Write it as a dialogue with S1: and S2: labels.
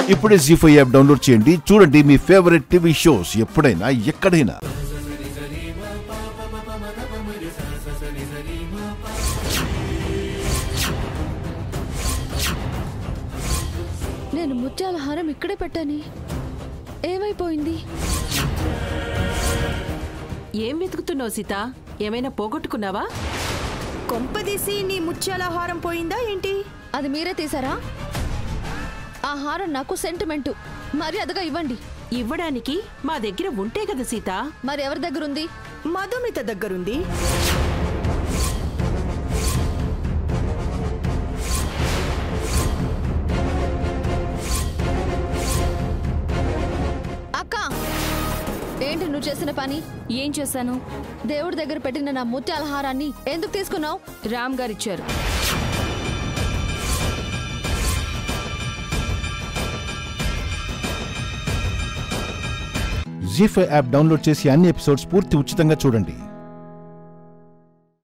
S1: ఇప్పుడే G five app download చేయండి చూడండి మీ ఫేవరెట్ టీవీ షోస్ ఎప్పుడైనా ఎక్కడైనా
S2: నేను ముత్యాల హారం ఇక్కడే పెట్టాని ఏమైపోయింది
S3: ఏం వెతుకుతున్నావు సీత ఏమైనా పోగొట్టుకున్నావా
S4: కొంపదీసి నీ ముత్యాల హారం పోయిందా ఏంటి
S2: అది మీరే తీసారా ఆ హారం నాకు సెంటిమెంటు మర్యాదగా ఇవ్వండి
S3: ఇవ్వడానికి మా దగ్గర ఉంటే కదా సీత
S2: మరి ఎవరి దగ్గర ఉంది
S4: మధుమిత దగ్గరుంది
S2: అక్క ఏంటి నువ్వు చేసిన పని
S5: ఏం చేశాను
S2: దేవుడి దగ్గర పెట్టిన నా ముత్యాల హారాన్ని ఎందుకు తీసుకున్నావు
S5: రామ్ గారు ఇచ్చారు
S1: జీ ఫైవ్ యాప్ డౌన్లోడ్ చేసి అన్ని ఎపిసోడ్స్ పూర్తి ఉచితంగా చూడండి